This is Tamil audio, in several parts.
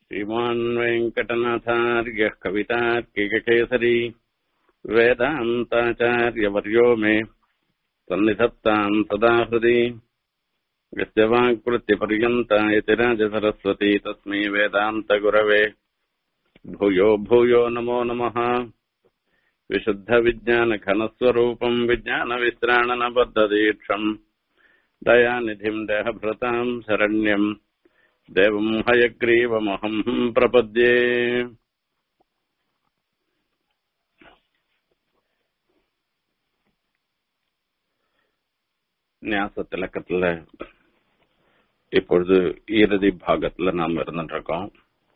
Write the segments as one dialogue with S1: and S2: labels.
S1: श्रीमान् वेङ्कटनाथार्यः कवितार्किककेसरी वेदान्ताचार्यवर्यो मे सन्निधत्ताम् सदा हृदि यस्य वाक्कृत्यपर्यन्ता यतिराजसरस्वती तस्मै वेदान्तगुरवे भूयो भूयो नमो नमः विशुद्धविज्ञानघनस्वरूपम् विज्ञानविश्राणनबद्धदीक्षम् दयानिधिम् देहभृताम् शरण्यम् देवम् हयग्रीवमहम् प्रपद्ये ஞாச திலக்கத்துல இப்பொழுது இறுதி பாகத்துல நாம் இருந்துட்டு இருக்கோம்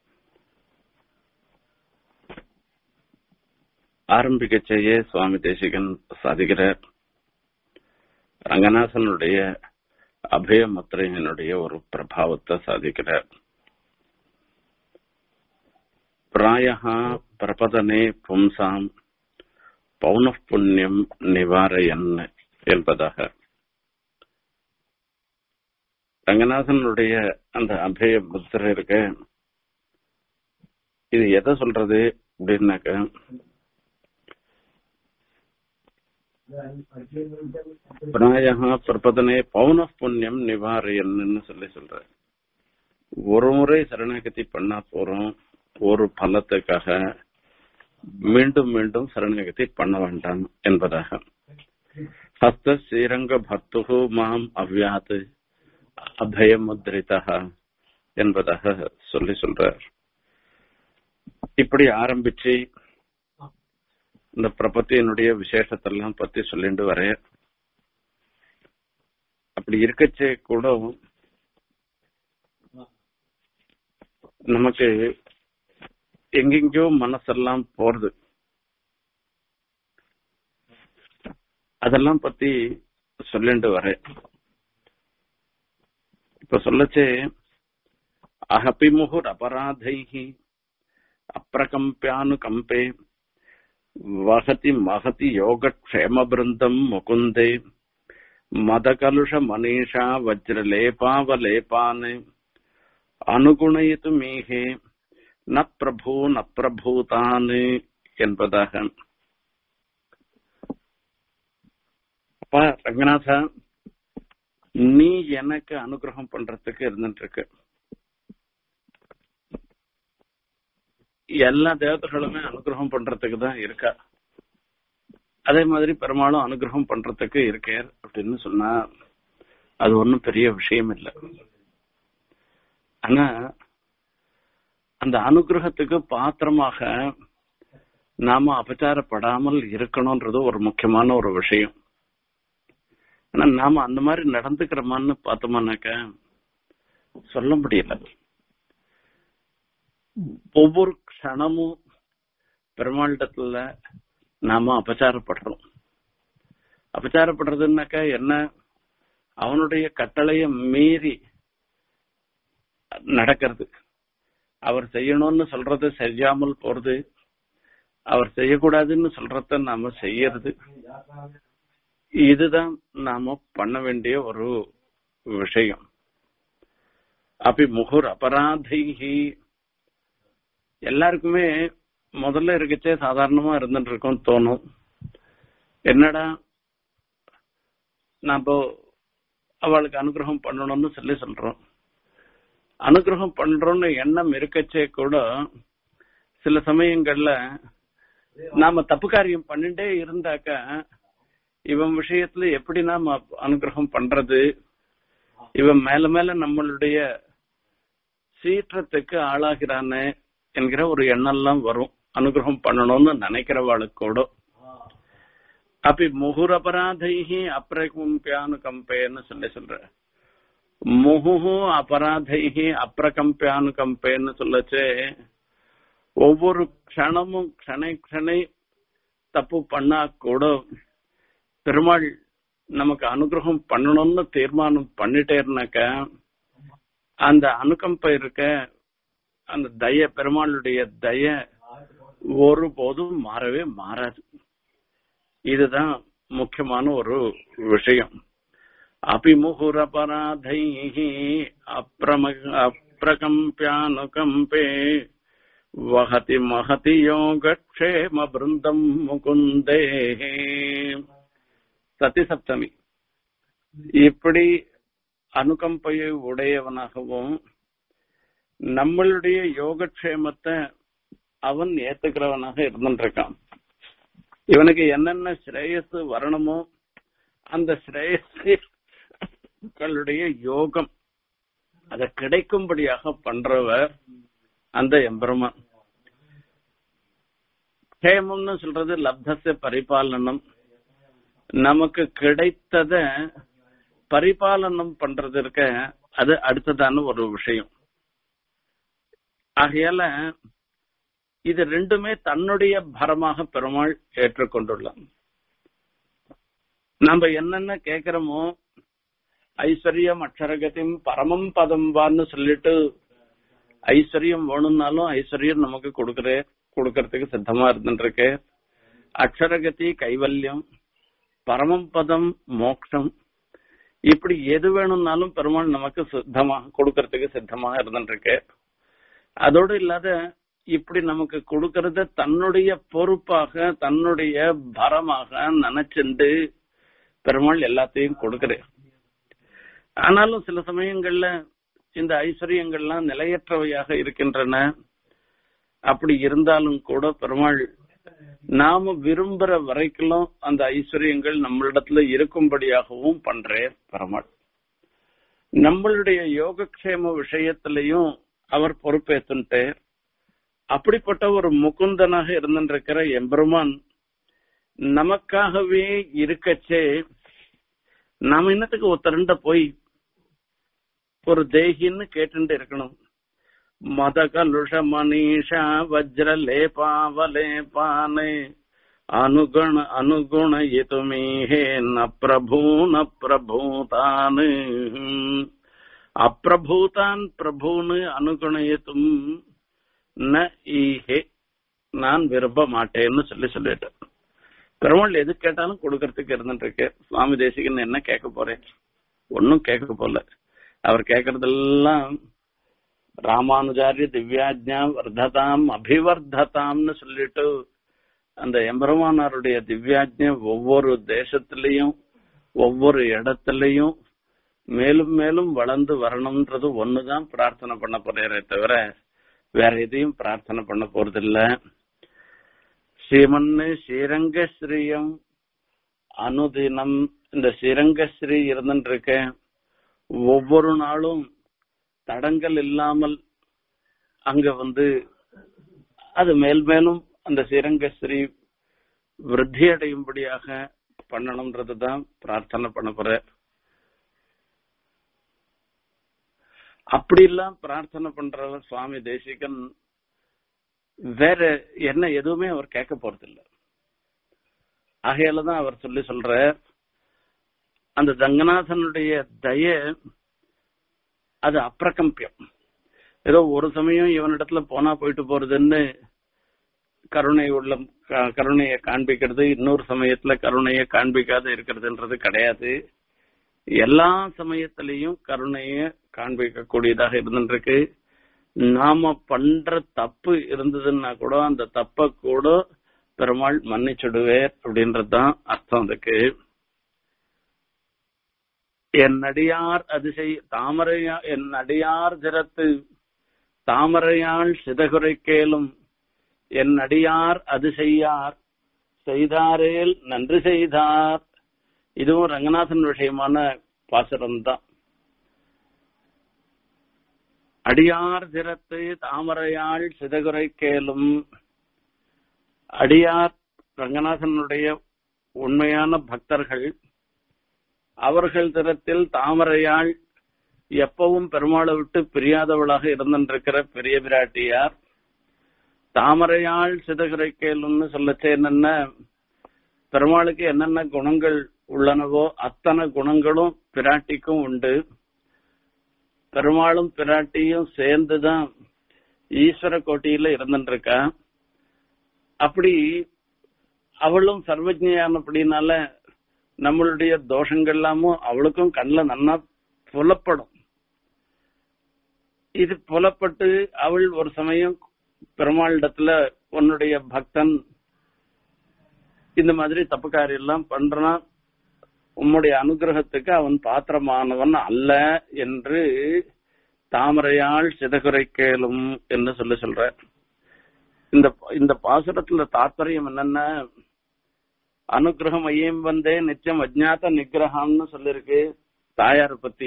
S1: ஆரம்பிக்க செய்ய சுவாமி தேசிகன் சாதிக்கிறார் ரங்கநாதனுடைய அபய முத்திரையினுடைய ஒரு பிரபாவத்தை சாதிக்கிறார் பிராயா பிரபதனே பும்சாம் பௌனப்புண்ணியம் நிவாரையன் என்பதாக ரங்கநாதனுடைய அந்த அபய முத்திரை இருக்க இது எதை சொல்றது அப்படின்னாக்க பிராயா பிரபதனே பௌன புண்ணியம் நிவாரியன்னு சொல்லி சொல்ற ஒரு முறை சரணாகதி பண்ணா போறோம் ஒரு பலத்துக்காக மீண்டும் மீண்டும் சரணாகதி பண்ண வேண்டாம் என்பதாக ஹஸ்த ஸ்ரீரங்க பக்து மாம் அவ்யாத் அபயமுத்ரிதா என்பதாக சொல்லி சொல்றார் இப்படி ஆரம்பிச்சு இந்த பிரபத்தியினுடைய விசேஷத்தெல்லாம் பத்தி சொல்லிட்டு வர அப்படி இருக்கச்சே கூட நமக்கு எங்கெங்கயோ மனசெல்லாம் போறது அதெல்லாம் பத்தி சொல்லிட்டு வர இப்ப சொல்லச்சே அகபிமுகுர் அபராதைஹி அப்பிரகம்பியானுகம்பே வகதி மகதி யோகக்ஷேம பிருந்தம் முகுந்தே மதகலுஷ மனிஷா வஜ்ரலேபாவலேபான் அனுகுணயித்து மீகே ந பிரபு ந பிரபூதான் என்பதாக அப்பா ரங்கநாதா நீ எனக்கு அனுகிரகம் பண்றதுக்கு இருந்துட்டு இருக்கு எல்லா தேவதைகளுமே அனுகிரகம் பண்றதுக்கு தான் இருக்கா அதே மாதிரி பெரும்பாலும் அனுகிரகம் பண்றதுக்கு இருக்கார் அப்படின்னு சொன்னா அது ஒன்றும் பெரிய விஷயம் இல்லை ஆனா அந்த அனுகிரகத்துக்கு பாத்திரமாக நாம அபச்சாரப்படாமல் இருக்கணும்ன்றது ஒரு முக்கியமான ஒரு விஷயம் ஆனா நாம அந்த மாதிரி நடந்துக்கிறோமான்னு பார்த்தோம்னாக்க சொல்ல முடியல ஒவ்வொரு க்ஷணமும் பெருமாளிடத்துல நாம அபச்சாரப்படுறோம் அபச்சாரப்படுறதுன்னாக்கா என்ன அவனுடைய கட்டளைய மீறி நடக்கிறது அவர் செய்யணும்னு சொல்றது செய்யாமல் போறது அவர் செய்யக்கூடாதுன்னு சொல்றத நாம செய்யறது இதுதான் நாம பண்ண வேண்டிய ஒரு விஷயம் அப்படி முகுர் அபராதைகி எல்லாருக்குமே முதல்ல இருக்கச்சே சாதாரணமா இருந்துட்டு இருக்கோம் தோணும் என்னடா நாம அவளுக்கு அனுகிரகம் பண்ணணும்னு சொல்லி சொல்றோம் அனுகிரகம் பண்றோம்னு எண்ணம் இருக்கச்சே கூட சில சமயங்கள்ல நாம தப்பு காரியம் பண்ணிட்டே இருந்தாக்க இவன் விஷயத்துல எப்படி நாம அனுகிரகம் பண்றது இவன் மேல மேல நம்மளுடைய சீற்றத்துக்கு ஆளாகிறானே என்கிற ஒரு எண்ணம்லாம் வரும் அனுகிரகம் பண்ணணும்னு நினைக்கிறவாளுக்கு கூட அப்படி முகுர் அபராதைஹி அப்பிரகம்பியானுகம்பேன்னு சொல்லி சொல்ற முகு அபராதைஹி அப்பிரகம்பியானுகம்பேன்னு சொல்லச்சே ஒவ்வொரு க்ஷணமும் க்ஷணை க்ஷணை தப்பு பண்ணா கூட பெருமாள் நமக்கு அனுகிரகம் பண்ணணும்னு தீர்மானம் பண்ணிட்டேருனாக்க அந்த அனுகம்ப இருக்க அந்த தய பெருமாளுடைய தய ஒருபோதும் மாறவே மாறாது இதுதான் முக்கியமான ஒரு விஷயம் அபிமுகுரபராதை அப்பிரம பிரகம்பியானுகம்பே வகதி மகதி யோகக்ஷேம பிருந்தம் முகுந்தே சதி சப்தமி இப்படி அனுகம்பையை உடையவனாகவும் நம்மளுடைய யோகக்ஷேமத்தை அவன் ஏத்துக்கிறவனாக இருந்துருக்கான் இவனுக்கு என்னென்ன ஸ்ரேயஸ் வரணுமோ அந்த ஸ்ரேயஸ்களுடைய யோகம் அதை கிடைக்கும்படியாக பண்றவர் அந்த எம்பெருமான் க்ஷேமம்னு சொல்றது லப்தச பரிபாலனம் நமக்கு கிடைத்தத பரிபாலனம் பண்றது இருக்க அது அடுத்ததான ஒரு விஷயம் ஆகையால இது ரெண்டுமே தன்னுடைய பரமாக பெருமாள் ஏற்றுக்கொண்டுள்ளான் நம்ம என்னென்ன கேக்குறோமோ ஐஸ்வர்யம் அக்ஷரகத்தின் பரமம் பதம் வான்னு சொல்லிட்டு ஐஸ்வர்யம் வேணும்னாலும் ஐஸ்வர்யம் நமக்கு கொடுக்கற கொடுக்கறதுக்கு சித்தமா இருந்துருக்கு அக்ஷரகதி கைவல்யம் பரமம் பதம் மோட்சம் இப்படி எது வேணும்னாலும் பெருமாள் நமக்கு சித்தமாக கொடுக்கறதுக்கு சித்தமாக இருந்துருக்கு அதோடு இல்லாத இப்படி நமக்கு கொடுக்கறத தன்னுடைய பொறுப்பாக தன்னுடைய பரமாக நினைச்சுண்டு பெருமாள் எல்லாத்தையும் கொடுக்கிறேன் ஆனாலும் சில சமயங்கள்ல இந்த ஐஸ்வர்யங்கள்லாம் நிலையற்றவையாக இருக்கின்றன அப்படி இருந்தாலும் கூட பெருமாள் நாம விரும்புற வரைக்கும் அந்த ஐஸ்வர்யங்கள் நம்மளிடத்துல இருக்கும்படியாகவும் பண்றேன் பெருமாள் நம்மளுடைய யோகக்ஷேம விஷயத்திலையும் அவர் பொறுப்பேற்றுட்டு அப்படிப்பட்ட ஒரு முகுந்தனாக இருந்திருக்கிற எம்பெருமான் நமக்காகவே இருக்கச்சே நாம என்னத்துக்கு ஒருத்தருண்ட போய் ஒரு தேகின்னு கேட்டுட்டு இருக்கணும் மத கலுஷ மனிஷா வஜ்ர லேபாவலேபானே அனுகுண அனுகுண இதுமீஹே ந பிரபூ ந பிரபூதான் அப்பிரபூதான் பிரபூன்னு அனுகுணயத்தும் ந ஈஹே நான் விரும்ப மாட்டேன்னு சொல்லி சொல்லிட்டேன் பெருமாள் எது கேட்டாலும் கொடுக்கறதுக்கு இருந்துட்டு இருக்கு சுவாமி தேசிகன் என்ன கேட்க போறேன் ஒன்னும் கேட்க போல அவர் கேட்கறதெல்லாம் ராமானுஜாரிய திவ்யாஜ்ஞா வர்த்ததாம் அபிவர்த்ததாம்னு சொல்லிட்டு அந்த எம்பெருமானாருடைய திவ்யாஜ்ஞ ஒவ்வொரு தேசத்திலையும் ஒவ்வொரு இடத்துலயும் மேலும் மேலும் வளர்ந்து வரணும்ன்றது ஒண்ணுதான் பிரார்த்தனை பண்ண போறே தவிர வேற எதையும் பிரார்த்தனை பண்ண போறதில்ல ஸ்ரீமன்னு ஸ்ரீரங்கஸ்ரீயம் அனுதினம் இந்த ஸ்ரீரங்கஸ்ரீ இருந்துட்டு இருக்க ஒவ்வொரு நாளும் தடங்கள் இல்லாமல் அங்க வந்து அது மேல் மேலும் அந்த ஸ்ரீரங்கஸ்ரீ விருத்தி அடையும்படியாக பண்ணணும்ன்றது தான் பிரார்த்தனை பண்ண போற அப்படி எல்லாம் பிரார்த்தனை பண்றவர் சுவாமி தேசிகன் வேற என்ன எதுவுமே அவர் கேட்க போறதில்ல ஆகையால தான் அவர் சொல்லி சொல்ற அந்த ரங்கநாதனுடைய தய அது அப்பிரகம்பியம் ஏதோ ஒரு சமயம் இவனிடத்துல போனா போயிட்டு போறதுன்னு கருணை உள்ள கருணையை காண்பிக்கிறது இன்னொரு சமயத்துல கருணையை காண்பிக்காத இருக்கிறதுன்றது கிடையாது எல்லா சமயத்திலையும் கருணைய காண்பிக்க கூடியதாக இருந்துருக்கு நாம பண்ற தப்பு இருந்ததுன்னா கூட அந்த தப்ப கூட பெருமாள் மன்னிச்சுடுவேர் அப்படின்றதுதான் அர்த்தம் அதுக்கு என் அடியார் அதிசை தாமரையா என் அடியார் திறத்து தாமரையாள் சிதகுரை கேளும் என் அடியார் அது செய்யார் செய்தாரேல் நன்றி செய்தார் இதுவும் ரங்கநாதன் விஷயமான பாசுரம் தான் அடியார் திறத்து தாமரையாள் சிதகுரை கேளும் அடியார் ரங்கநாதனுடைய உண்மையான பக்தர்கள் அவர்கள் திறத்தில் தாமரையாள் எப்பவும் பெருமாளை விட்டு பிரியாதவளாக இருந்திருக்கிற பெரிய பிராட்டியார் தாமரையாள் சிதகுரை கேளும்னு சொல்லச்சே என்னென்ன பெருமாளுக்கு என்னென்ன குணங்கள் உள்ளனவோ அத்தனை குணங்களும் பிராட்டிக்கும் உண்டு பெருமாளும் பிராட்டியும் சேர்ந்துதான் ஈஸ்வர கோட்டியில இருந்துருக்கா அப்படி அவளும் சர்வஜயானபடினால நம்மளுடைய தோஷங்கள் எல்லாமும் அவளுக்கும் கண்ணில் நன்னா புலப்படும் இது புலப்பட்டு அவள் ஒரு சமயம் பெருமாளிடத்துல உன்னுடைய பக்தன் இந்த மாதிரி தப்பு காரியம் எல்லாம் பண்றான் உம்முடைய அனுகிரகத்துக்கு அவன் பாத்திரமானவன் அல்ல என்று தாமரையாள் சிதகுரை கேளும் என்று சொல்லி சொல்ற இந்த இந்த பாசுரத்துல தாத்பரியம் என்னன்னா அனுகிரகம் ஐயம் வந்தே நிச்சயம் அஜ்ஞாத நிகிரகம்னு சொல்லிருக்கு தாயார் பத்தி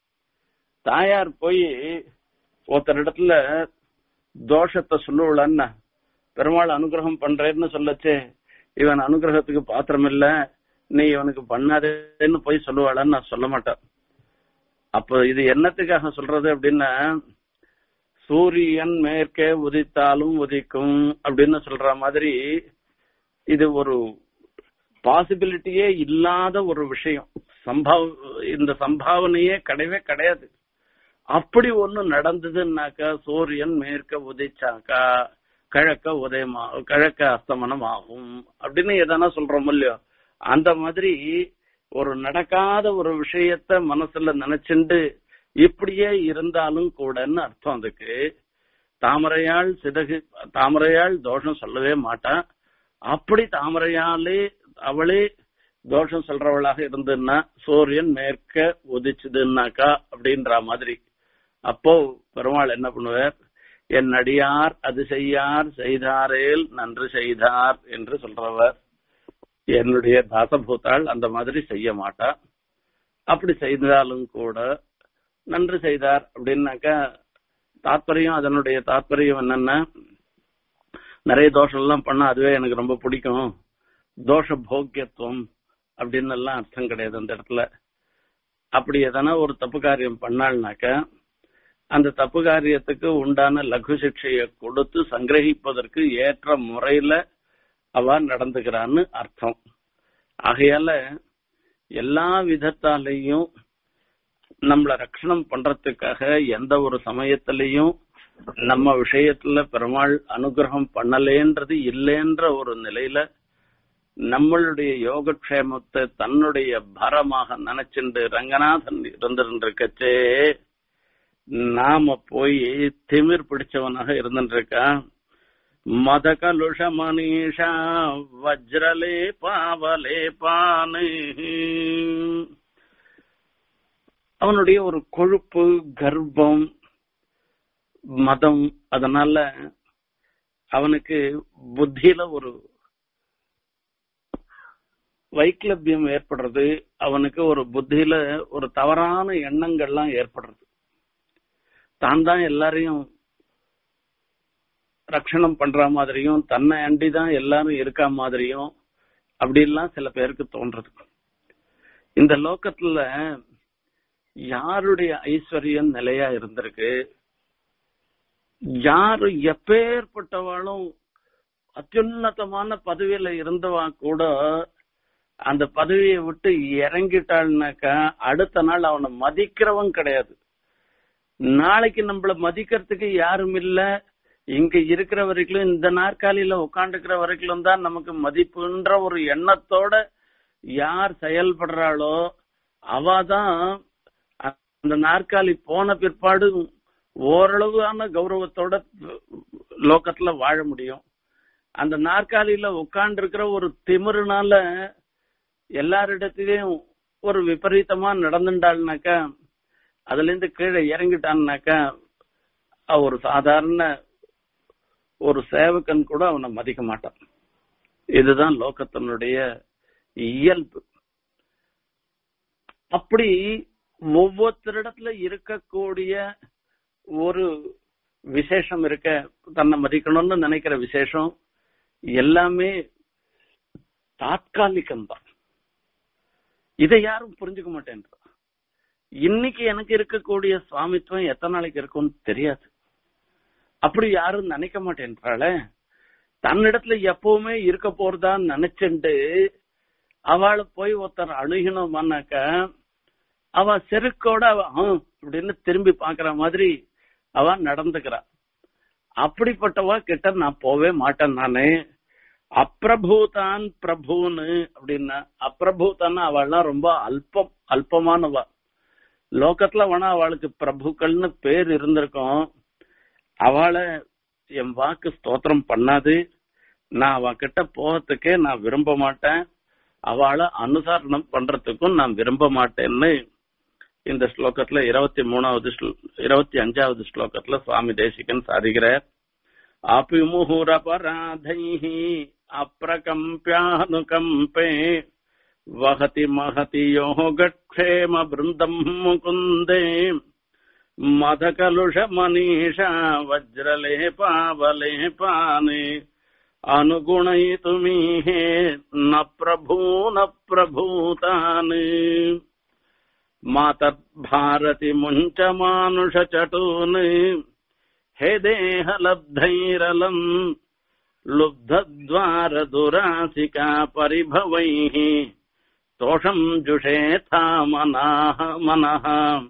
S1: தாயார் போய் ஒருத்தர் இடத்துல தோஷத்தை சொல்லுவலன்னா பெருமாள் அனுகிரகம் பண்றேன்னு சொல்லச்சே இவன் அனுகிரகத்துக்கு பாத்திரம் இல்ல நீ இவனுக்கு பண்ணாதேன்னு போய் சொல்லுவாளான்னு நான் சொல்ல மாட்டேன் அப்ப இது என்னத்துக்காக சொல்றது அப்படின்னா சூரியன் மேற்கே உதித்தாலும் உதிக்கும் அப்படின்னு சொல்ற மாதிரி இது ஒரு பாசிபிலிட்டியே இல்லாத ஒரு விஷயம் சம்பாவ இந்த சம்பாவனையே கிடையவே கிடையாது அப்படி ஒண்ணு நடந்ததுன்னாக்கா சூரியன் மேற்க உதிச்சாக்கா கிழக்க உதயமா கிழக்க அஸ்தமனம் ஆகும் அப்படின்னு எதனா சொல்றோம் இல்லையோ அந்த மாதிரி ஒரு நடக்காத ஒரு விஷயத்த மனசுல நினைச்சுண்டு இப்படியே இருந்தாலும் கூடன்னு அர்த்தம் அதுக்கு தாமரையாள் சிதகு தாமரையாள் தோஷம் சொல்லவே மாட்டான் அப்படி தாமரையாலே அவளே தோஷம் சொல்றவளாக இருந்ததுன்னா சூரியன் மேற்க உதிச்சுதுன்னாக்கா அப்படின்ற மாதிரி அப்போ பெருமாள் என்ன பண்ணுவார் என் அடியார் அது செய்யார் செய்தாரேல் நன்று செய்தார் என்று சொல்றவர் என்னுடைய தாசபூத்தாள் அந்த மாதிரி செய்ய மாட்டா அப்படி செய்தாலும் கூட நன்று செய்தார் அப்படின்னாக்கா தாத்பரியம் அதனுடைய தாத்பரியம் என்னன்னா நிறைய தோஷம் எல்லாம் பண்ணா அதுவே எனக்கு ரொம்ப பிடிக்கும் தோஷ போக்கியத்துவம் அப்படின்னு எல்லாம் அர்த்தம் கிடையாது அந்த இடத்துல அப்படி எதனா ஒரு தப்பு காரியம் பண்ணாள்னாக்க அந்த தப்பு காரியத்துக்கு உண்டான லகு சிக்ஷையை கொடுத்து சங்கிரகிப்பதற்கு ஏற்ற முறையில அவ நடந்துக்கிறான்னு அர்த்தம் ஆகையால எல்லா விதத்தாலையும் நம்மள ரட்சணம் பண்றதுக்காக எந்த ஒரு சமயத்திலையும் நம்ம விஷயத்துல பெருமாள் அனுகிரகம் பண்ணலேன்றது இல்லைன்ற ஒரு நிலையில நம்மளுடைய யோகக்ஷேமத்தை தன்னுடைய பரமாக நினைச்சுண்டு ரங்கநாதன் இருந்திருக்கச்சே நாம போய் திமிர் பிடிச்சவனாக இருந்துருக்கான் மத கலுஷ மனிஷா வஜ்ரலே பாவலே பானு அவனுடைய ஒரு கொழுப்பு கர்ப்பம் மதம் அதனால அவனுக்கு புத்தியில ஒரு வைக்லபியம் ஏற்படுறது அவனுக்கு ஒரு புத்தியில ஒரு தவறான எண்ணங்கள்லாம் ஏற்படுறது தான் தான் எல்லாரையும் ரட்சணம் பண்ற மாதிரியும் தன்னை அண்டி தான் எல்லாரும் இருக்கா மாதிரியும் அப்படிலாம் சில பேருக்கு தோன்றது இந்த லோக்கத்துல யாருடைய ஐஸ்வர்யம் நிலையா இருந்திருக்கு யாரு எப்பேற்பட்டவாளும் அத்யுன்னதமான பதவியில இருந்தவா கூட அந்த பதவியை விட்டு இறங்கிட்டாள்னாக்கா அடுத்த நாள் அவனை மதிக்கிறவன் கிடையாது நாளைக்கு நம்மள மதிக்கிறதுக்கு யாரும் இல்ல இங்க இருக்கிற வரைக்கும் இந்த நாற்காலியில உட்காந்துக்கிற வரைக்கும் தான் நமக்கு மதிப்புன்ற ஒரு எண்ணத்தோட யார் செயல்படுறாளோ அவாதான் அந்த நாற்காலி போன பிற்பாடு ஓரளவான கௌரவத்தோட லோக்கத்துல வாழ முடியும் அந்த நாற்காலியில உட்கார்ந்து இருக்கிற ஒரு திமிருனால எல்லாரிடத்திலையும் ஒரு விபரீதமா நடந்துட்டாள்னாக்கா அதுல இருந்து கீழே இறங்கிட்டான்னாக்கா ஒரு சாதாரண ஒரு சேவகன் கூட அவனை மதிக்க மாட்டான் இதுதான் லோகத்தினுடைய இயல்பு அப்படி ஒவ்வொருத்தரிடத்துல இருக்கக்கூடிய ஒரு விசேஷம் இருக்க தன்னை மதிக்கணும்னு நினைக்கிற விசேஷம் எல்லாமே தாத்காலிகம்தான் இதை யாரும் புரிஞ்சுக்க மாட்டேன்றா இன்னைக்கு எனக்கு இருக்கக்கூடிய சுவாமித்துவம் எத்தனை நாளைக்கு இருக்கும்னு தெரியாது அப்படி யாரும் நினைக்க மாட்டேன்றாளே தன்னிடத்துல எப்பவுமே இருக்க போறதான்னு நினைச்சுண்டு அவளை போய் ஒருத்தர் அணுகினோம்னாக்க அவ செருக்கோட அவ அப்படின்னு திரும்பி பாக்குற மாதிரி அவ நடந்துக்கிறா அப்படிப்பட்டவா கிட்ட நான் போவே மாட்டேன் நானு அப்பிரபூதான் பிரபுன்னு அப்படின்னா அப்பிரபூதான்னா அவள்லாம் ரொம்ப அல்பம் அல்பமானவா லோகத்துல வேணா அவளுக்கு பிரபுக்கள்னு பேர் இருந்திருக்கும் அவளை என் வாக்கு ஸ்தோத்திரம் பண்ணாது நான் அவகிட்ட போகிறதுக்கே நான் விரும்ப மாட்டேன் அவளை அனுசரணம் பண்றதுக்கும் நான் விரும்ப மாட்டேன்னு இந்த ஸ்லோகத்துல இருபத்தி மூணாவது இருபத்தி அஞ்சாவது ஸ்லோகத்துல சுவாமி தேசிகன் சாதிக்கிறார் அபிமுகுரபராதை அப்பிரகம்பியானுகம்பே வகதி மகதி யோகக்ஷேம பிருந்தம் முகுந்தே மதகலுஷ மனிஷா வஜ்ரலேபாவலேபானே अनुगुणयितुमीहे न प्रभू न प्रभूतान् मातर्भारति मुञ्च मानुषचटून् हे देहलब्धैरलम् लुब्धद्वारदुरासिका परिभवैः तोषम् जुषेथा मनाः मनः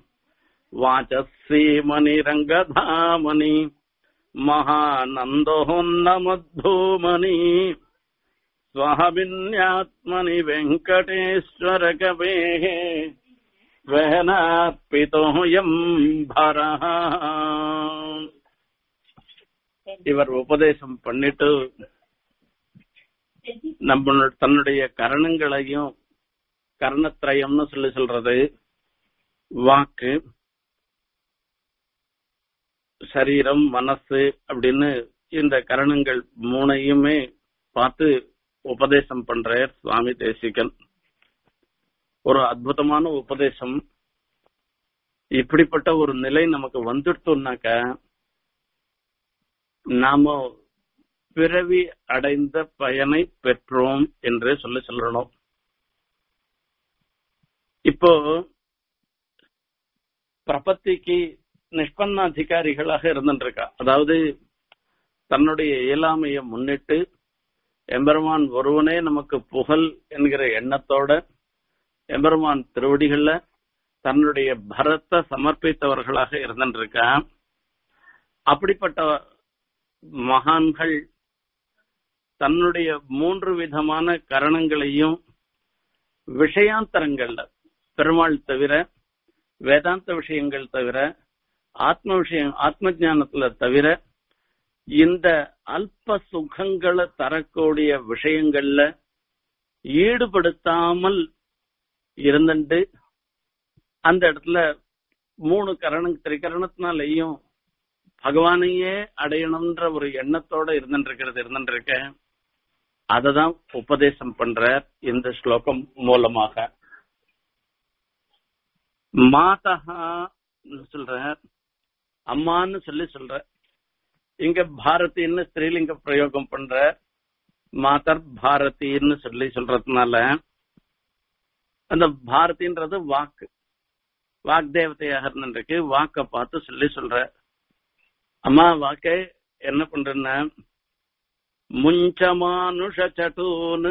S1: वाचस्वीमणिरङ्गधामनि महानन्दोन्नमद्धूमनि स्वहविन्यात्मनि वेङ्कटेश्वरकवेः वेनार्पितोऽयम् भरः இவர் உபதேசம் பண்ணிட்டு நம்ம தன்னுடைய கரணங்களையும் கரணத்திரயம்னு சொல்லி சொல்றது வாக்கு சரீரம் மனசு அப்படின்னு இந்த கரணங்கள் மூணையுமே பார்த்து உபதேசம் பண்றார் சுவாமி தேசிகன் ஒரு அற்புதமான உபதேசம் இப்படிப்பட்ட ஒரு நிலை நமக்கு வந்துட்டோம்னாக்க நாம பிறவி அடைந்த பயனை பெற்றோம் என்றே சொல்லி சொல்லணும் இப்போ பிரபத்திக்கு நிஷ்பன்ன அதிகாரிகளாக இருந்துருக்கா அதாவது தன்னுடைய இயலாமையை முன்னிட்டு எம்பெருமான் ஒருவனே நமக்கு புகழ் என்கிற எண்ணத்தோட எம்பெருமான் திருவடிகள்ல தன்னுடைய பரத்தை சமர்ப்பித்தவர்களாக இருந்துருக்கா அப்படிப்பட்ட மகான்கள் தன்னுடைய மூன்று விதமான கரணங்களையும் விஷயாந்தரங்கள்ல பெருமாள் தவிர வேதாந்த விஷயங்கள் தவிர ஆத்ம விஷயம் ஆத்ம ஞானத்துல தவிர இந்த அல்ப சுகங்களை தரக்கூடிய விஷயங்கள்ல ஈடுபடுத்தாமல் இருந்துட்டு அந்த இடத்துல மூணு கரணம் திரிகரணத்தினாலையும் பகவானையே அடையணும்ன்ற ஒரு எண்ணத்தோட இருந்துருக்கிறது இருந்துருக்க அததான் உபதேசம் பண்ற இந்த ஸ்லோகம் மூலமாக மாதா சொல்ற அம்மான்னு சொல்லி சொல்ற இங்க பாரதின்னு ஸ்திரீலிங்க பிரயோகம் பண்ற மாதர் பாரதின்னு சொல்லி சொல்றதுனால அந்த பாரதின்றது வாக்கு வாக்தேவதையாக இருந்துருக்கு வாக்க பார்த்து சொல்லி சொல்ற அம்மா வாக்க என்ன பண்றேன்னா முஞ்ச மானுஷ சட்டூன்னு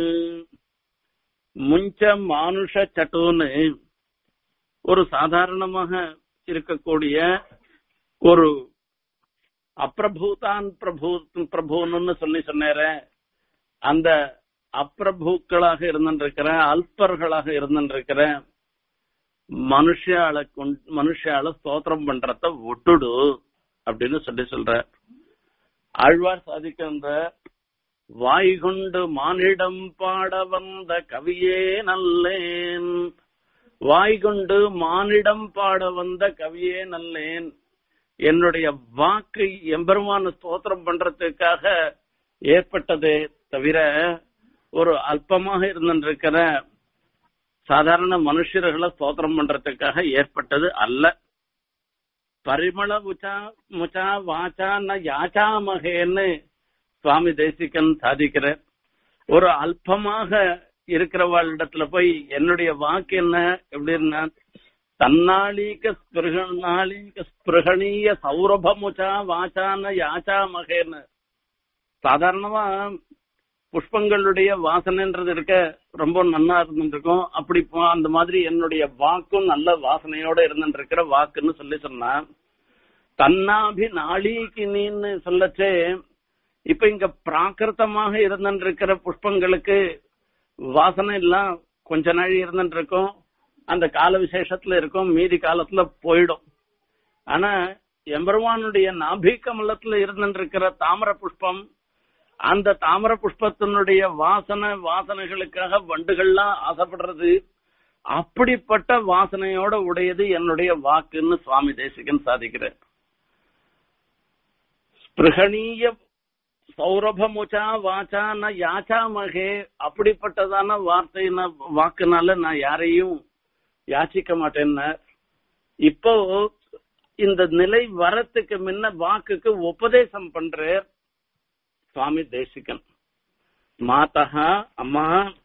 S1: முஞ்ச மானுஷ சட்டூன்னு ஒரு சாதாரணமாக இருக்கக்கூடிய ஒரு அப்பிரபூதான் பிரபூ பிரபுன்னு சொல்லி சொன்னேர அந்த அப்பிரபூக்களாக இருந்திருக்கிற அல்பர்களாக இருந்திருக்கிற மனுஷால மனுஷால ஸ்தோத்திரம் பண்றத விட்டுடு அப்படின்னு சொல்லி சொல்ற ஆழ்வார் சாதிக்கின்ற வாய்கொண்டு மானிடம் பாட வந்த கவியே நல்லேன் வாய்கொண்டு மானிடம் பாட வந்த கவியே நல்லேன் என்னுடைய வாக்கு எம்பெருமான ஸ்தோத்திரம் பண்றதுக்காக ஏற்பட்டதே தவிர ஒரு அல்பமாக இருந்திருக்கிற சாதாரண மனுஷர்களை ஸ்தோத்திரம் பண்றதுக்காக ஏற்பட்டது அல்ல பரிமள முச்சா முச்சா வாச்சா ந யாச்சாமகேன்னு சுவாமி தேசிகன் சாதிக்கிறார் ஒரு அல்பமாக இருக்கிறவாளிடத்துல போய் என்னுடைய வாக்கு என்ன எப்படின்னா தன்னாளீக ஸ்பிருகணாளீக ஸ்பிருகணீய சௌரபமுச்சா வாச்சான யாச்சாமகேன்னு சாதாரணமா புஷ்பங்களுடைய வாசனைன்றது இருக்க ரொம்ப நன்னா இருந்துருக்கும் அப்படி அந்த மாதிரி என்னுடைய வாக்கும் நல்ல வாசனையோட இருந்துருக்கிற வாக்குன்னு சொல்லி சொன்னா தன்னாபி நாளீக்கு நீன்னு சொல்லச்சே இப்ப இங்க பிராகிருத்தமாக இருந்துருக்கிற புஷ்பங்களுக்கு வாசனை எல்லாம் கொஞ்ச நாள் இருந்துட்டு இருக்கும் அந்த கால விசேஷத்துல இருக்கும் மீதி காலத்துல போயிடும் ஆனா எம்பெருமானுடைய நாபி கமலத்துல இருந்திருக்கிற தாமர புஷ்பம் அந்த தாமர புஷ்பத்தினுடைய வாசனை வாசனைகளுக்காக வண்டுகள்லாம் ஆசைப்படுறது அப்படிப்பட்ட வாசனையோட உடையது என்னுடைய வாக்குன்னு சுவாமி தேசிகன் சாதிக்கிறார் ஸ்பிருகணீய சௌரபமுச்சா வாச்சா ந யாச்சா மகே அப்படிப்பட்டதான வார்த்தை வாக்குனால நான் யாரையும் யாச்சிக்க மாட்டேன்னா இப்போ இந்த நிலை வரத்துக்கு முன்ன வாக்குக்கு உபதேசம் பண்ற சுவாமி தேசிகன் மாதா அம்மா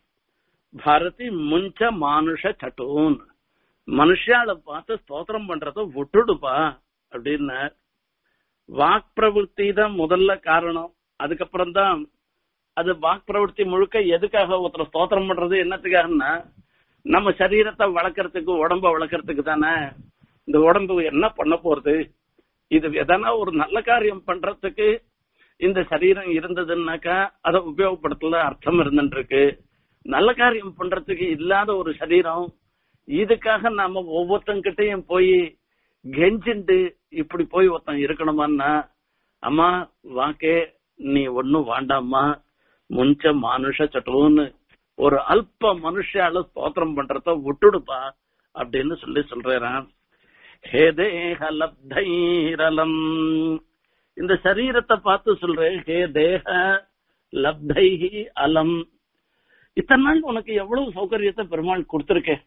S1: பாரதி முஞ்ச மானுஷ சட்டூன் மனுஷால பார்த்து ஸ்தோத்திரம் பண்றத விட்டுடுப்பா அப்படின்னு வாக் பிரவருத்தி தான் முதல்ல காரணம் அதுக்கப்புறம் தான் அது வாக் பிரவருத்தி முழுக்க எதுக்காக ஒருத்தர் ஸ்தோத்திரம் பண்றது என்னத்துக்காகன்னா நம்ம சரீரத்தை வளர்க்கறதுக்கு உடம்ப வளர்க்கறதுக்கு தானே இந்த உடம்பு என்ன பண்ண போறது இது எதனா ஒரு நல்ல காரியம் பண்றதுக்கு இந்த சரீரம் இருந்ததுன்னாக்கா அதை உபயோகப்படுத்தல அர்த்தம் இருந்துருக்கு நல்ல காரியம் பண்றதுக்கு இல்லாத ஒரு சரீரம் இதுக்காக நாம ஒவ்வொருத்தங்கிட்டையும் போய் கெஞ்சிண்டு இப்படி போய் ஒருத்தன் இருக்கணுமான்னா அம்மா வாக்கே நீ ஒன்னும் வேண்டாம்மா முஞ்ச மானுஷ சட்டுன்னு ஒரு அல்ப மனுஷால ஸ்தோத்திரம் பண்றத விட்டுடுப்பா அப்படின்னு சொல்லி சொல்றான் ஹே தேக லப்தைரலம் இந்த சரீரத்தை பார்த்து சொல்றேன் ஹே தேக லப்தைஹி அலம் இத்தனை நாள் உனக்கு எவ்வளவு சௌகரியத்தை பெருமாள் கொடுத்திருக்கேன்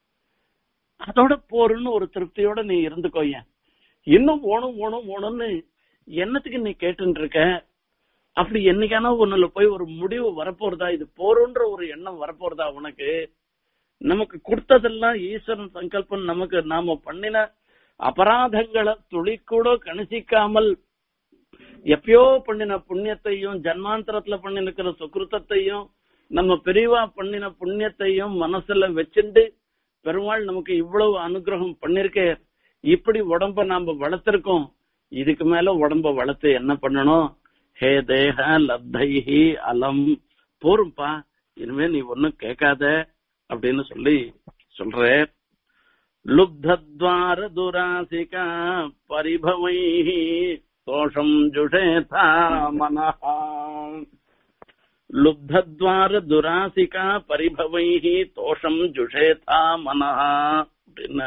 S1: அதோட போருன்னு ஒரு திருப்தியோட நீ இருந்துக்கோய இன்னும் ஓணும் ஓணும் ஓணும்னு என்னத்துக்கு நீ கேட்டு இருக்க அப்படி என்னைக்கான உன்னுல போய் ஒரு முடிவு வரப்போறதா இது போறோன்ற ஒரு எண்ணம் வரப்போறதா உனக்கு நமக்கு கொடுத்ததெல்லாம் ஈஸ்வரன் சங்கல்பம் நமக்கு நாம பண்ணின அபராதங்களை துளி கூட கணிசிக்காமல் எப்பயோ பண்ணின புண்ணியத்தையும் ஜன்மாந்தரத்துல பண்ணிருக்கிற சுக்கிருத்தத்தையும் நம்ம பெரியவா பண்ணின புண்ணியத்தையும் மனசுல வச்சுண்டு பெருமாள் நமக்கு இவ்வளவு அனுகிரகம் பண்ணிருக்கே இப்படி உடம்ப நாம வளர்த்திருக்கோம் இதுக்கு மேல உடம்ப வளர்த்து என்ன பண்ணணும் ஹே தேக லப்தைஹி அலம் போரும்பா இனிமே நீ ஒன்னும் கேட்காத அப்படின்னு சொல்லி சொல்ற லுப்தத்வார துராசிகா பரிபவைஹி தோஷம் ஜுஷேதா மனஹா லுப்தத்வார துராசிகா பரிபவைஹி தோஷம் ஜுஷேதா மனஹா அப்படின்னா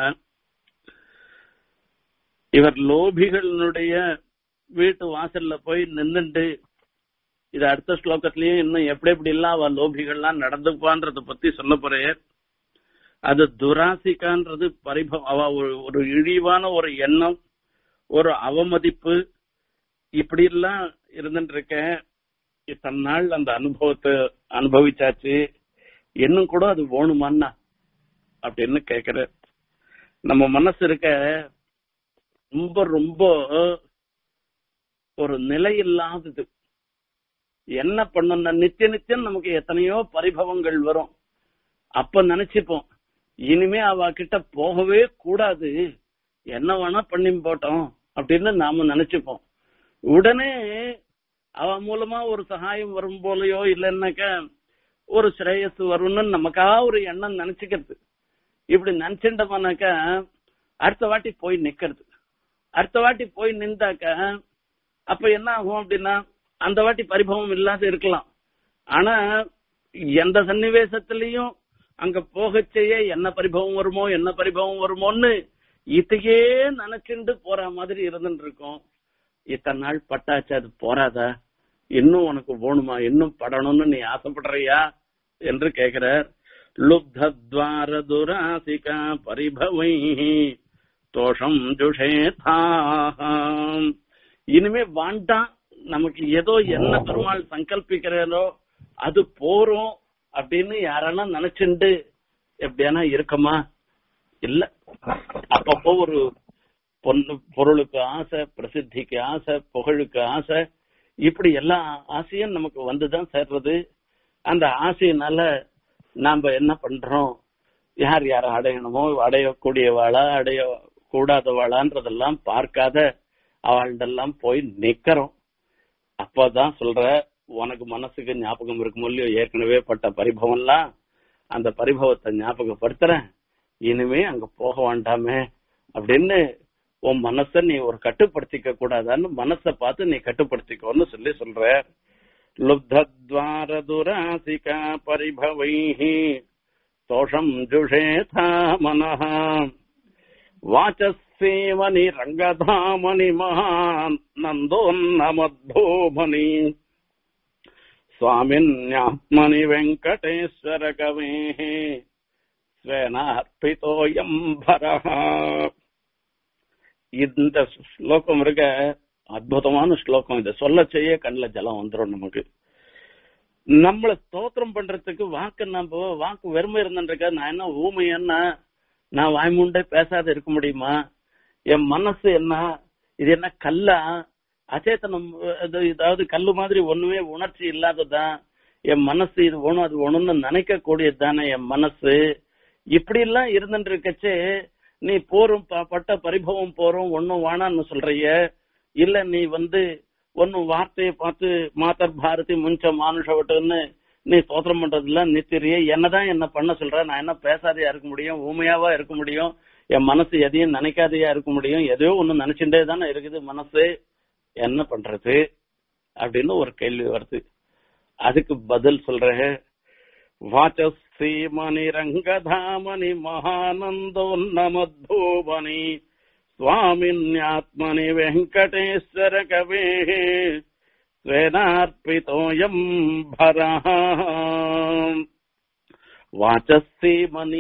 S1: இவர் லோபிகளுடைய வீட்டு வாசல்ல போய் நின்னுண்டு இது அடுத்த ஸ்லோகத்திலயும் இன்னும் எப்படி எப்படி எல்லாம் அவ லோபிகள்லாம் நடந்துப்பான்றத பத்தி சொல்ல போறேன் அது துராசிகான்றது பரிபவம் அவ ஒரு- ஒரு இழிவான ஒரு எண்ணம் ஒரு அவமதிப்பு இப்படி எல்லாம் இருந்துட்டு இருக்கேன் இத்தனை நாள் அந்த அனுபவத்தை அனுபவிச்சாச்சு இன்னும் கூட அது வேணுமான்னா அப்படின்னு கேக்குற நம்ம மனசு இருக்க ரொம்ப ரொம்ப ஒரு நிலை இல்லாதது என்ன பண்ணணும்னா நித்திய நித்தியம் நமக்கு எத்தனையோ பரிபவங்கள் வரும் அப்ப நினைச்சுப்போம் இனிமே அவ கிட்ட போகவே கூடாது என்ன வேணா பண்ணி போட்டோம் அப்படின்னு நாம நினைச்சுப்போம் உடனே அவ மூலமா ஒரு சகாயம் வரும் போலயோ இல்லைன்னாக்க ஒரு ஸ்ரேயஸ் வரும்னு நமக்கா ஒரு எண்ணம் நினைச்சுக்கிறது இப்படி நினைச்சுட்டோம்னாக்கா அடுத்த வாட்டி போய் நிக்கிறது அடுத்த வாட்டி போய் நின்றாக்க அப்ப என்ன ஆகும் அப்படின்னா அந்த வாட்டி பரிபவம் இல்லாத இருக்கலாம் ஆனா எந்த சன்னிவேசத்திலையும் அங்க போகச் செய்ய என்ன பரிபவம் வருமோ என்ன பரிபவம் வருமோன்னு இதையே நினைச்சுண்டு போற மாதிரி இருந்துட்டு இருக்கோம் இத்தனை நாள் பட்டாச்சு அது போறாதா இன்னும் உனக்கு வேணுமா இன்னும் படணும்னு நீ ஆசைப்படுறியா என்று கேக்குறார் லுப்தத்வார துராசிகா பரிபவை தோஷம் ஜுஷேதாம் இனிமே வேண்டாம் நமக்கு ஏதோ என்ன பெருமாள் சங்கல்பிக்கிறதோ அது போறோம் அப்படின்னு யாரெல்லாம் நினைச்சுண்டு எப்படியானா இருக்கமா இல்ல அப்பப்போ ஒரு பொண்ணு பொருளுக்கு ஆசை பிரசித்திக்கு ஆசை புகழுக்கு ஆசை இப்படி எல்லா ஆசையும் நமக்கு வந்துதான் சேர்றது அந்த ஆசையினால நாம என்ன பண்றோம் யார் யாரை அடையணுமோ அடையக்கூடியவாளா அடைய கூடாதவாளான்றதெல்லாம் பார்க்காத அவள்கிட்டெல்லாம் போய் நிக்கிறோம் அப்பதான் சொல்ற உனக்கு மனசுக்கு ஞாபகம் இருக்கும் இல்லையோ ஏற்கனவே பட்ட பரிபவம்லாம் அந்த பரிபவத்தை ஞாபகப்படுத்துறேன் இனிமே அங்க போக வேண்டாமே அப்படின்னு உன் மனச நீ ஒரு கட்டுப்படுத்திக்க கூடாதான்னு மனச பார்த்து நீ கட்டுப்படுத்திக்கோன்னு சொல்லி சொல்ற லுப்தத்வார துராசிகா பரிபவைः தோஷம் ஜுஷேதா மனः வாச்சசேவனி ரங்கதாமணி மகான் நந்தோன்னமத்தோமணி स्वामिन्यात्मनि वेङ्कटेश्वर कवेः ஸ்வேனார்பிதோயம் பரஹா இந்த ஸ்லோகம் இருக்க அற்புதமான ஸ்லோகம் இதை சொல்ல செய்ய கண்ணில் ஜலம் வந்துடும் நமக்கு நம்மள ஸ்தோத்திரம் பண்றதுக்கு வாக்கு நம்ம வாக்கு வெறுமை இருந்துருக்க நான் என்ன ஊமை என்ன நான் வாய்மூண்டே பேசாத இருக்க முடியுமா என் மனசு என்ன இது என்ன கல்லா அச்சேத்தனம் இது இதாவது கல்லு மாதிரி ஒண்ணுமே உணர்ச்சி இல்லாததான் என் மனசு இது ஒண்ணும் அது ஒண்ணுன்னு நினைக்க கூடியது தானே என் மனசு இப்படி எல்லாம் இருந்துட்டு இருக்கச்சே நீ போரும் ப- பட்ட பரிபவம் போறோம் ஒன்னும் வானான்னு சொல்றிய இல்ல நீ வந்து ஒன்னும் வார்த்தையை பார்த்து மாதர் பாரதி முஞ்ச மானுஷவட்டுன்னு நீ ஸ்தோத்திரம் பண்றதுல நித்திரிய என்னதான் என்ன பண்ண சொல்ற நான் என்ன பேசாதையா இருக்க முடியும் ஊமையாவா இருக்க முடியும் என் மனசு எதையும் நினைக்காதையா இருக்க முடியும் எதையோ ஒண்ணு நினைச்சுட்டே தானே இருக்குது மனசு என்ன பண்றது அப்படின்னு ஒரு கேள்வி வருது அதுக்கு பதில் சொல்றேன் வாச்சஸ்ரீமணி ரங்கதாமணி மகானந்தோன்னமத்தூமணி சுவாமின்யாத்மனி வெங்கடேஸ்வர கவே ஸ்வேனார்பிதோயம் பரஹ வாச்சஸ்ரீமணி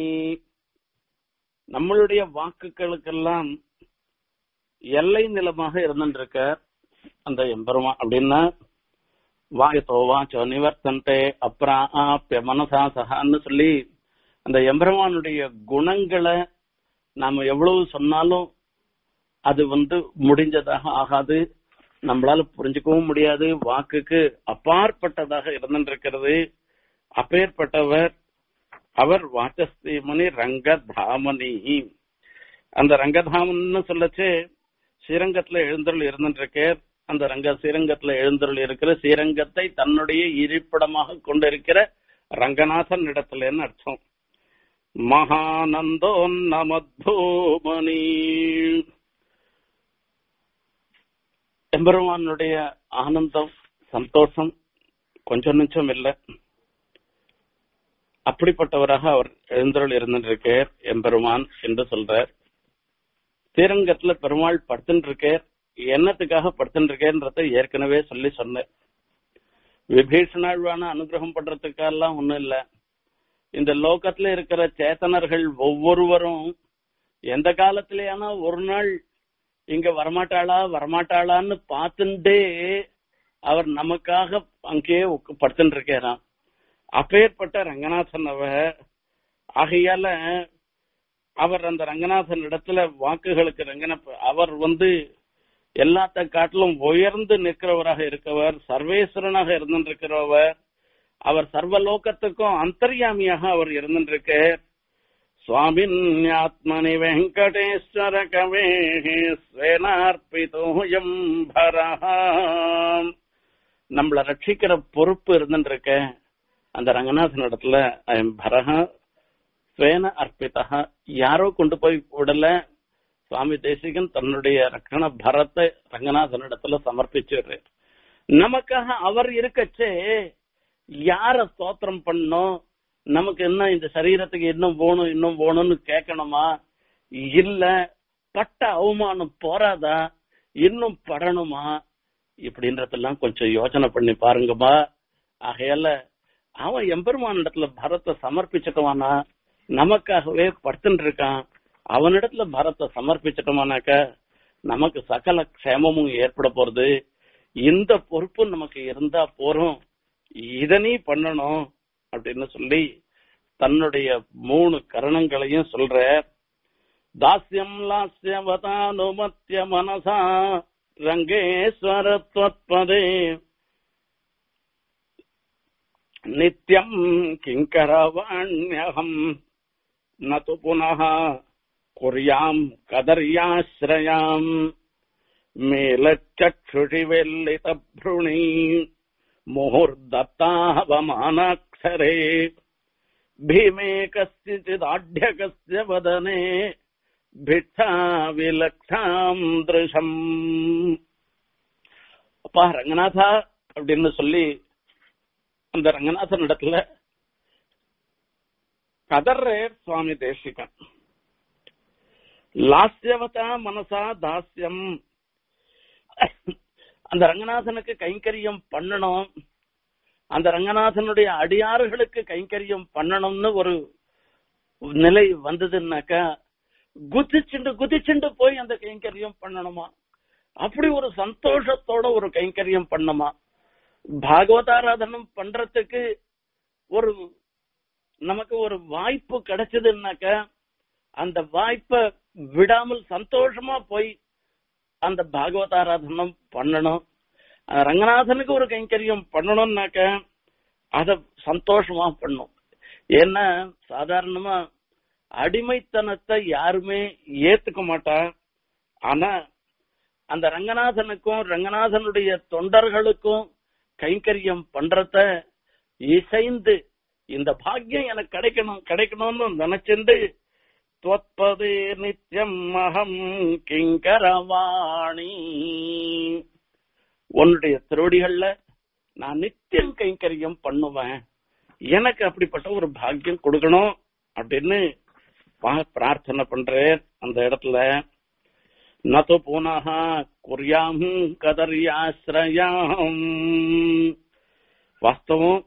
S1: நம்மளுடைய வாக்குகளுக்கெல்லாம் எல்லை நிலமாக இருந்துருக்க அந்த எம்பெருமா அப்படின்னா வாயத்தோ வாச்சோ நிவர்த்தன்டே அப்ராப்ய மனசா சகான்னு சொல்லி அந்த எம்பெருமானுடைய குணங்களை நாம எவ்வளவு சொன்னாலும் அது வந்து முடிஞ்சதாக ஆகாது நம்மளால புரிஞ்சுக்கவும் முடியாது வாக்குக்கு அப்பாற்பட்டதாக இருந்திருக்கிறது அப்பேற்பட்டவர் அவர் வாச்சஸ்ரீமணி ரங்கதாமணி அந்த ரங்கதாமன்னு சொல்லச்சு ஸ்ரீரங்கத்துல எழுந்தருள் இருந்துருக்கார் அந்த ரங்க ஸ்ரீரங்கத்துல எழுந்தருள் இருக்கிற ஸ்ரீரங்கத்தை தன்னுடைய இருப்பிடமாக கொண்டிருக்கிற ரங்கநாதன் இடத்துலன்னு அர்த்தம் மகானந்தோன்னமத்தூமணி எம்பெருமானுடைய ஆனந்தம் சந்தோஷம் கொஞ்சம் நிச்சம் இல்லை அப்படிப்பட்டவராக அவர் எழுந்தருள் இருந்திருக்கார் எம்பெருமான் என்று சொல்றார் ஸ்ரீரங்கத்துல பெருமாள் படுத்துட்டு இருக்கார் என்னத்துக்காக படுத்துட்டு இருக்கேன்றத ஏற்கனவே சொல்லி சொன்னேன் விபீஷணாழ்வான அனுகிரகம் பண்றதுக்கெல்லாம் ஒண்ணும் இல்ல இந்த லோகத்துல இருக்கிற சேத்தனர்கள் ஒவ்வொருவரும் எந்த காலத்திலேயானா ஒரு நாள் இங்க வரமாட்டாளா வரமாட்டாளான்னு பார்த்துட்டே அவர் நமக்காக அங்கேயே உக்க- படுத்துட்டு இருக்காராம் அப்பேற்பட்ட ரங்கநாதன் அவர் ஆகையால அவர் அந்த ரங்கநாதன் இடத்துல வாக்குகளுக்கு ரங்கன அவர் வந்து எல்லாத்த காட்டிலும் உயர்ந்து நிற்கிறவராக இருக்கவர் சர்வேஸ்வரனாக இருந்திருக்கிறவர் அவர் சர்வலோகத்துக்கும் அந்தர்யாமியாக அவர் இருந்திருக்க சுவாமின் ஆத்மனி வெங்கடேஸ்வர கவே ஸ்வேனார்பிதோயம் பரஹாம் நம்மள ரட்சிக்கிற பொறுப்பு இருந்துருக்க அந்த ரங்கநாதன் இடத்துல ஐயம் பரஹா ஸ்வேன அர்ப்பிதா யாரோ கொண்டு போய் விடல சுவாமி தேசிகன் தன்னுடைய ரக்கண பரத்தை ரங்கநாதன் இடத்துல சமர்ப்பிச்சிடுறார் நமக்காக அவர் இருக்கச்சே யார ஸ்தோத்திரம் பண்ணோம் நமக்கு என்ன இந்த சரீரத்துக்கு இன்னும் போகணும் இன்னும் போகணும்னு கேட்கணுமா இல்ல பட்ட அவமானம் போறாதா இன்னும் படணுமா இப்படின்றதெல்லாம் கொஞ்சம் யோசனை பண்ணி பாருங்கம்மா ஆகையால அவன் எம்பெருமான் இடத்துல பரத்தை சமர்ப்பிச்சுட்டவானா நமக்காகவே படுத்துட்டு இருக்கான் அவனிடத்துல பரத்தை சமர்ப்பிச்சிட்டோமானாக்க நமக்கு சகல க்ஷேமமும் ஏற்பட போறது இந்த பொறுப்பு நமக்கு இருந்தா போறோம் இதனே பண்ணணும் அப்படின்னு சொல்லி தன்னுடைய மூணு கரணங்களையும் சொல்ற தாஸ்யம் லாஸ்யவதானுமத்திய மனசா ரங்கேஸ்வரத்வத்பதே நித்யம் கிங்கரவாண்யகம் न तु पुनः कुर्याम् कदर्याश्रयाम् मेलच्चक्षुषि वेल्लितभ्रूणि मुहुर्दत्तावमानाक्षरे भीमे कस्यचिदाढ्यकस्य वदने भिक्षा விலக்ஷாம் திருஷம் அப்பா ரங்கநாதா அப்படின்னு சொல்லி அந்த ரங்கநாதன் இடத்துல கதர்றேர் சுவாமி தேசிகன் லாஸ்யவதா மனசா தாஸ்யம் அந்த ரங்கநாதனுக்கு கைங்கரியம் பண்ணணும் அந்த ரங்கநாதனுடைய அடியாறுகளுக்கு கைங்கரியம் பண்ணணும்னு ஒரு நிலை வந்ததுன்னாக்கா குதிச்சுண்டு குதிச்சுண்டு போய் அந்த கைங்கரியம் பண்ணணுமா அப்படி ஒரு சந்தோஷத்தோட ஒரு கைங்கரியம் பண்ணணுமா பாகவதாராதனம் பண்றதுக்கு ஒரு நமக்கு ஒரு வாய்ப்பு கிடைச்சதுன்னாக்கா அந்த வாய்ப்பை விடாமல் சந்தோஷமா போய் அந்த பாகவதாராதனம் பண்ணணும் அந்த ரங்கநாதனுக்கு ஒரு கைங்கரியம் பண்ணணும்னாக்க அத சந்தோஷமா பண்ணும் ஏன்னா சாதாரணமா அடிமைத்தனத்தை யாருமே ஏத்துக்க மாட்டா ஆனா அந்த ரங்கநாதனுக்கும் ரங்கநாதனுடைய தொண்டர்களுக்கும் கைங்கரியம் பண்றத இசைந்து இந்த பாக்கியம் எனக்கு கிடைக்கணும் கிடைக்கணும்னு நினைச்சிருந்து துவத்பதே நித்தியம் அகம் கிங்கரவாணி உன்னுடைய திருவடிகள்ல நான் நித்தியம் கைங்கரியம் பண்ணுவேன் எனக்கு அப்படிப்பட்ட ஒரு பாக்கியம் கொடுக்கணும் அப்படின்னு பா- பிரார்த்தனை பண்றேன் அந்த இடத்துல நது புனः குர்யாம் கதர்யாஸ்ரயாம் வாஸ்தவம்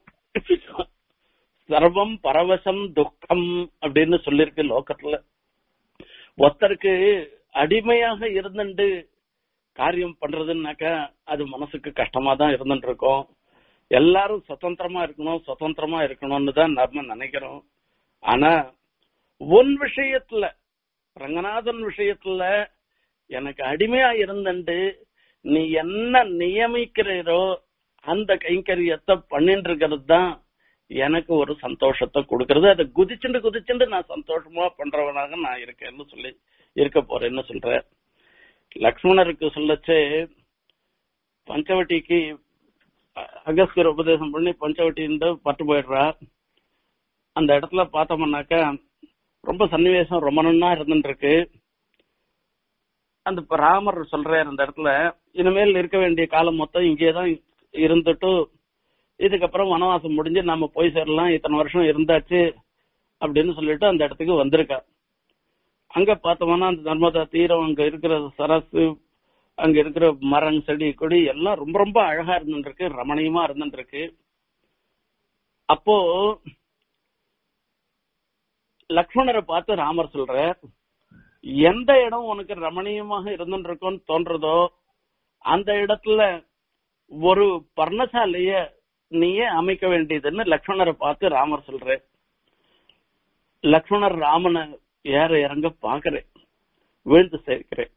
S1: சர்வம் பரவசம் துக்கம் அப்படின்னு சொல்லியிருக்கு லோகத்துல ஒருத்தருக்கு அடிமையாக இருந்துட்டு காரியம் பண்றதுன்னாக்கா அது மனசுக்கு கஷ்டமா தான் இருந்துட்டு இருக்கும் எல்லாரும் சுதந்திரமா இருக்கணும் சுதந்திரமா இருக்கணும்னு தான் நம்ம நினைக்கிறோம் ஆனா உன் விஷயத்துல ரங்கநாதன் விஷயத்துல எனக்கு அடிமையா இருந்துட்டு நீ என்ன நியமிக்கிறீரோ அந்த கைங்கரியத்தை பண்ணிட்டு இருக்கிறது தான் எனக்கு ஒரு சந்தோஷத்தை கொடுக்கறது அதை குதிச்சுண்டு குதிச்சுண்டு நான் சந்தோஷமா பண்றவனாக நான் இருக்கேன்னு சொல்லி இருக்க போறேன்னு சொல்றேன் லக்ஷ்மணருக்கு சொல்லச்சே பஞ்சவட்டிக்கு அ- அகஸ்தியர் உபதேசம் பண்ணி பஞ்சவட்டின்னு பட்டு போயிடுறா அந்த இடத்துல பார்த்தோம்னாக்கா ரொம்ப சன்னிவேசம் ரொம்ப நன்னா இருந்துட்டு இருக்கு அந்த இப்ப ராமர் சொல்றாரு அந்த இடத்துல இனிமேல் இருக்க வேண்டிய காலம் மொத்தம் இங்கே தான் இருந்துட்டு இதுக்கப்புறம் வனவாசம் முடிஞ்சு நாம போய் சேரலாம் இத்தனை வருஷம் இருந்தாச்சு அப்படின்னு சொல்லிட்டு அந்த இடத்துக்கு வந்திருக்கா அங்க பார்த்தோம்னா அந்த நர்மதா தீரம் அங்க இருக்கிற சரசு அங்க இருக்கிற மரம் செடி கொடி எல்லாம் ரொம்ப ரொம்ப அழகா இருந்துட்டு இருக்கு ரமணீயமா இருந்துட்டு இருக்கு அப்போ லக்ஷ்மணரை பார்த்து ராமர் சொல்ற எந்த இடம் உனக்கு ரமணீயமாக இருந்துட்டு இருக்கும்னு தோன்றதோ அந்த இடத்துல ஒரு பர்ணசாலைய நீயே அமைக்க வேண்டியதுன்னு லக்ஷ்மணரை பார்த்து ராமர் சொல்ற லக்ஷ்மணர் ராமனை ஏற இறங்க பாக்குறேன் வீழ்ந்து சேர்க்கிறேன்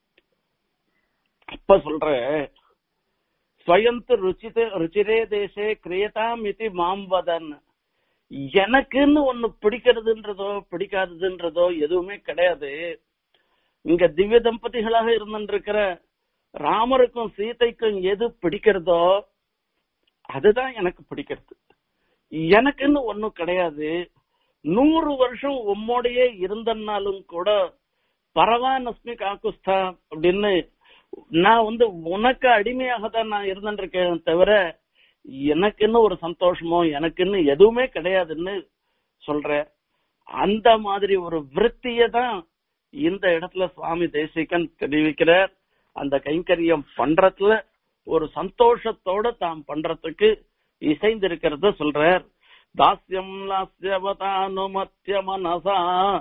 S1: அப்ப சொல்ற ஸ்வயந்து ருச்சிதே ருச்சிரே தேசே கிரியதாம் இது மாம் வதன் எனக்குன்னு ஒண்ணு பிடிக்கிறதுன்றதோ பிடிக்காததுன்றதோ எதுவுமே கிடையாது இங்க திவ்ய தம்பதிகளாக இருந்திருக்கிற ராமருக்கும் சீதைக்கும் எது பிடிக்கிறதோ அதுதான் எனக்கு பிடிக்கிறது எனக்குன்னு ஒண்ணும் கிடையாது நூறு வருஷம் உம்மோடையே இருந்தனாலும் கூட பரவானஸ்மி காக்குஸ்தா அப்படின்னு நான் வந்து உனக்கு அடிமையாக தான் நான் இருந்துட்டு இருக்கேன் தவிர எனக்குன்னு ஒரு சந்தோஷமோ எனக்குன்னு எதுவுமே கிடையாதுன்னு சொல்ற அந்த மாதிரி ஒரு விருத்திய தான் இந்த இடத்துல சுவாமி தேசிகன் தெரிவிக்கிறார் அந்த கைங்கரியம் பண்றதுல ஒரு சந்தோஷத்தோட தாம் பண்றதுக்கு இசைந்திருக்கிறத சொல்றார் தாஸ்யம் லாஸ்யவதானுமத்திய மனசா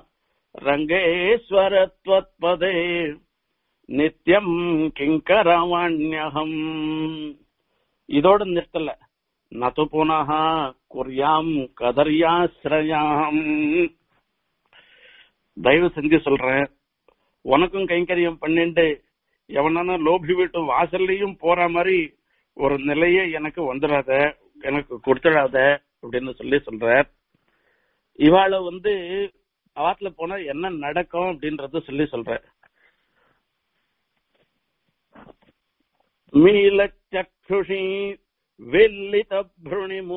S1: ரங்கேஸ்வரத்வத்பதே நித்யம் கிங்கரவாண்யகம் இதோட நிறுத்தல நது புனः குர்யாம் கதர்யாஸ்ரயாம் தயவு செஞ்சு சொல்றேன் உனக்கும் கைங்கரியம் பண்ணிட்டு எவனான லோபி வீட்டு வாசல்லையும் போற மாதிரி ஒரு நிலையே எனக்கு வந்துடாத எனக்கு கொடுத்துடாத அப்படின்னு சொல்லி சொல்றார் இவாள வந்து அவாத்துல போனா என்ன நடக்கும் அப்படின்றத சொல்லி சொல்ற மீலச்சக்ஷுஷி வெள்ளித புருணிமு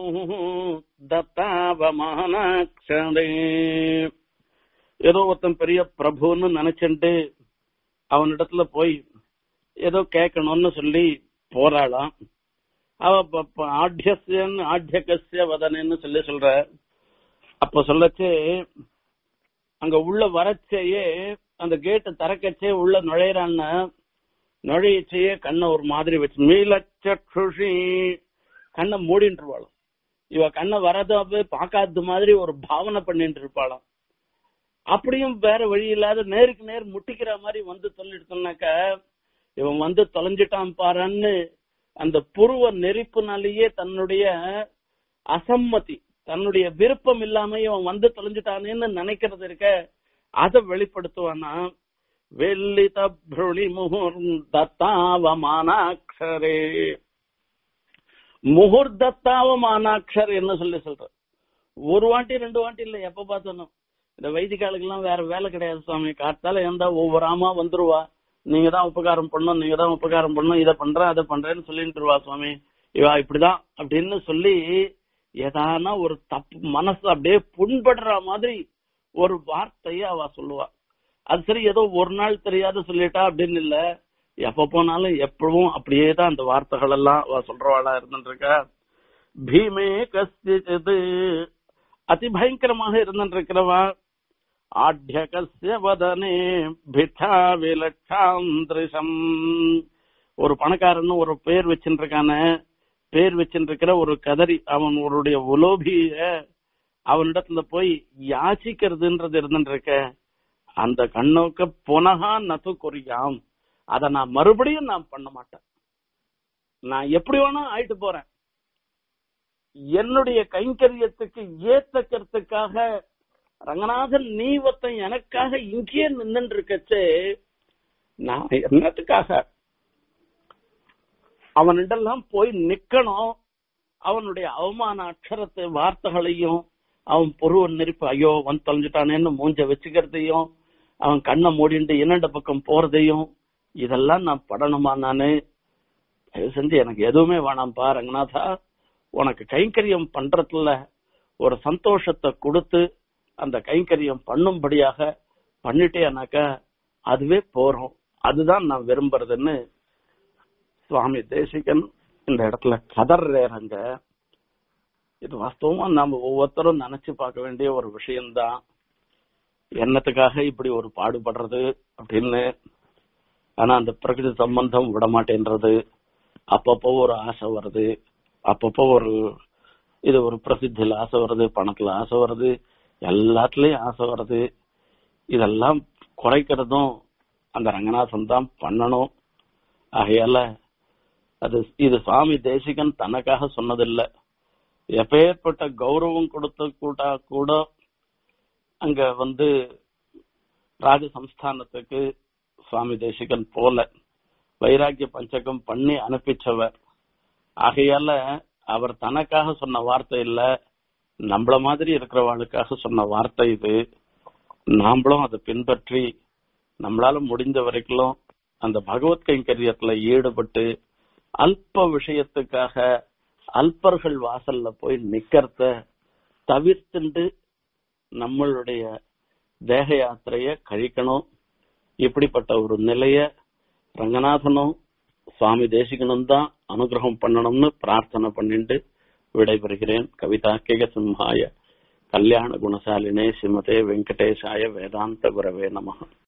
S1: தத்தாவமானாட்சரே ஏதோ ஒருத்தன் பெரிய பிரபுன்னு நினைச்சுட்டு அவனிடத்துல போய் ஏதோ கேட்கணும்னு சொல்லி போராளாம் அவ ப- ப- ஆட்யஸ்யன் ஆட்யகஸ்ய வதனன்னு சொல்லி சொல்ற அப்ப சொல்லச்சு அங்க உள்ள வரச்சேயே அந்த கேட்டு திறக்கச்சே உள்ள நுழையறான்னா நுழையச்சேயே கண்ணை ஒரு மாதிரி வச்சு மீலச்சுஷி கண்ணை மூடிட்டு இருப்பாளாம் இவ கண்ணை வரதாவே பார்க்காத மாதிரி ஒரு பாவனை பண்ணிட்டு இருப்பாளாம் அப்படியும் வேற வழி இல்லாத நேருக்கு நேர் முட்டிக்கிற மாதிரி வந்து சொல்லிட்டு இவன் வந்து தொலைஞ்சிட்டான் பாருன்னு அந்த புருவ நெருப்புனாலேயே தன்னுடைய அசம்மதி தன்னுடைய விருப்பம் இல்லாம இவன் வந்து தொலைஞ்சிட்டானேன்னு நினைக்கிறது இருக்க அதை வெளிப்படுத்துவானா வெள்ளித புருளி முகூர்த்தாவமானாட்சரே முகூர்த்தத்தாவமானாட்சர் என்ன சொல்லி சொல்ற ஒரு வாட்டி ரெண்டு வாட்டி இல்ல எப்ப பார்த்தோம் இந்த வைதிகாலுக்கு எல்லாம் வேற வேலை கிடையாது சுவாமி காத்தால இருந்தா ஒவ்வொரு ஆமா வந்துருவா நீங்க தான் உபகாரம் பண்ணணும் நீங்க தான் உபகாரம் பண்ணணும் இதை பண்றேன் அதை பண்றேன்னு சொல்லிட்டு இருவா சுவாமி இவா இப்படிதான் அப்படின்னு சொல்லி ஏதானா ஒரு தப்பு மனசு அப்படியே புண்படுற மாதிரி ஒரு வார்த்தைய அவ சொல்லுவா அது சரி ஏதோ ஒரு நாள் தெரியாத சொல்லிட்டா அப்படின்னு இல்ல எப்ப போனாலும் எப்பவும் அப்படியே தான் அந்த வார்த்தைகள் எல்லாம் அவ சொல்றவாளா இருந்துட்டு இருக்கா பீமே கஸ்து அதி பயங்கரமாக இருந்துட்டு இருக்கிறவா ஆட்யகஸ்ய வதனே பிட்டா விலட்சாந்திரிசம் ஒரு பணக்காரன்னு ஒரு பேர் வச்சுருக்கான பேர் வச்சுருக்கிற ஒரு கதறி அவன் அவருடைய உலோபிய அவனிடத்துல போய் யாச்சிக்கிறதுன்றது இருந்துட்டு இருக்க அந்த கண்ணோக்க புனகா நது குறியாம் அத நான் மறுபடியும் நான் பண்ண மாட்டேன் நான் எப்படி வேணா ஆயிட்டு போறேன் என்னுடைய கைங்கரியத்துக்கு ஏத்தக்கிறதுக்காக ரங்கநாதன் நீ ஒருத்தன் எனக்காக இங்கேயே நின்று இருக்கச்சே நான் என்னத்துக்காக அவனிடெல்லாம் போய் நிக்கணும் அவனுடைய அவமான அக்ஷரத்தை வார்த்தைகளையும் அவன் பொருவ நெருப்பு ஐயோ வந்து தொலைஞ்சிட்டானேன்னு மூஞ்ச வச்சுக்கிறதையும் அவன் கண்ணை மூடிட்டு இரண்டு பக்கம் போறதையும் இதெல்லாம் நான் படணுமா நானு தயவு செஞ்சு எனக்கு எதுவுமே வேணாம்ப்பா ரங்கநாதா உனக்கு கைங்கரியம் பண்றதுல ஒரு சந்தோஷத்தை கொடுத்து அந்த கைங்கரியம் பண்ணும்படியாக பண்ணிட்டேனாக்கா அதுவே போறோம் அதுதான் நான் விரும்புறதுன்னு சுவாமி தேசிகன் இந்த இடத்துல கதறாங்க இது வாஸ்தவமா நாம ஒவ்வொருத்தரும் நினைச்சு பார்க்க வேண்டிய ஒரு விஷயம்தான் என்னத்துக்காக இப்படி ஒரு பாடுபடுறது அப்படின்னு ஆனா அந்த பிரகிருதி சம்பந்தம் விட மாட்டேன்றது அப்பப்போ ஒரு ஆசை வருது அப்பப்போ ஒரு இது ஒரு பிரசித்தில ஆசை வருது பணத்துல ஆசை வருது எல்லாத்துலயும் ஆசை வருது இதெல்லாம் குறைக்கிறதும் அந்த ரங்கநாதன் தான் பண்ணணும் ஆகையால அது இது சுவாமி தேசிகன் தனக்காக சொன்னதில்லை எப்பேற்பட்ட கௌரவம் கொடுத்த கூட்டா கூட அங்க வந்து ராஜ சம்ஸ்தானத்துக்கு சுவாமி தேசிகன் போல வைராக்கிய பஞ்சகம் பண்ணி அனுப்பிச்சவர் ஆகையால அவர் தனக்காக சொன்ன வார்த்தை இல்ல நம்மள மாதிரி இருக்கிறவாளுக்காக சொன்ன வார்த்தை இது நாமளும் அதை பின்பற்றி நம்மளால முடிஞ்ச வரைக்கும் அந்த பகவத் கைங்கரியத்துல ஈடுபட்டு அல்ப விஷயத்துக்காக அல்பர்கள் வாசல்ல போய் நிக்கிறத தவிர்த்துண்டு நம்மளுடைய தேக யாத்திரைய கழிக்கணும் இப்படிப்பட்ட ஒரு நிலைய ரங்கநாதனும் சுவாமி தேசிகனும் தான் அனுகிரகம் பண்ணணும்னு பிரார்த்தனை பண்ணிட்டு விடைபெறுகிறேன் கவிதா கேக சிம்ஹாய கல்யாண குணசாலினே ஸ்ரீமதே வெங்கடேஷாய வேதாந்த குரவே நமக